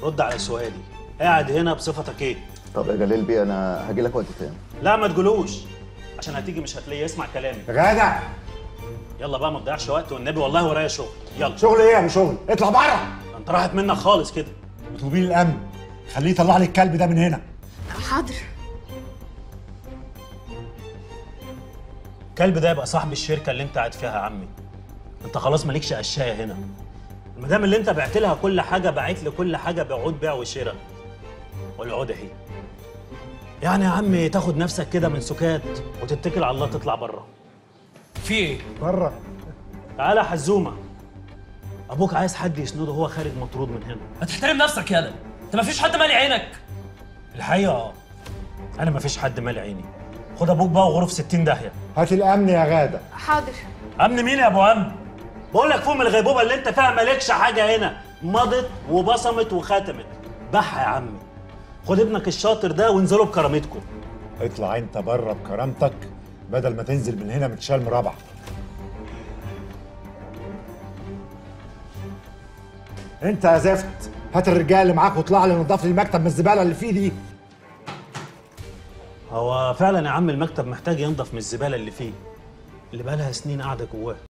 رد على سؤالي قاعد هنا بصفتك ايه طب يا جليل بيه انا هاجي لك وقت تاني لا ما تقولوش عشان هتيجي مش هتلاقيه يسمع كلامي غادة يلا بقى ما تضيعش وقت والنبي والله ورايا شغل يلا شغل ايه يا ابو شغل اطلع بره انت راحت منك خالص كده اطلبي لي الامن خليه يطلع لي الكلب ده من هنا حاضر الكلب ده يبقى صاحب الشركه اللي انت قاعد فيها يا عمي انت خلاص مالكش قشايه هنا المدام اللي انت بعت لها كل حاجه باعت لي كل حاجه بعود بيع وشراء والعود اهي يعني يا عمي تاخد نفسك كده من سكات وتتكل على الله تطلع بره في ايه؟ بره تعالى يا حزومه ابوك عايز حد يسنده وهو خارج مطرود من هنا ما تحترم نفسك يالا انت ما فيش حد مالي عينك الحقيقه اه انا مفيش حد مالي عيني خد ابوك بقى وغرف 60 داهيه هات الامن يا غادة حاضر امن مين يا ابو امن بقول لك فوق من الغيبوبه اللي انت فيها مالكش حاجه هنا مضت وبصمت وختمت بحة يا عمي خد ابنك الشاطر ده وانزلوا بكرامتكم اطلع انت بره بكرامتك بدل ما تنزل من هنا متشال مربع انت يا زفت هات الرجال اللي معاك واطلع لي نضف لي المكتب من الزباله اللي فيه دي هو فعلا يا عم المكتب محتاج ينضف من الزباله اللي فيه اللي بقالها سنين قاعده جواه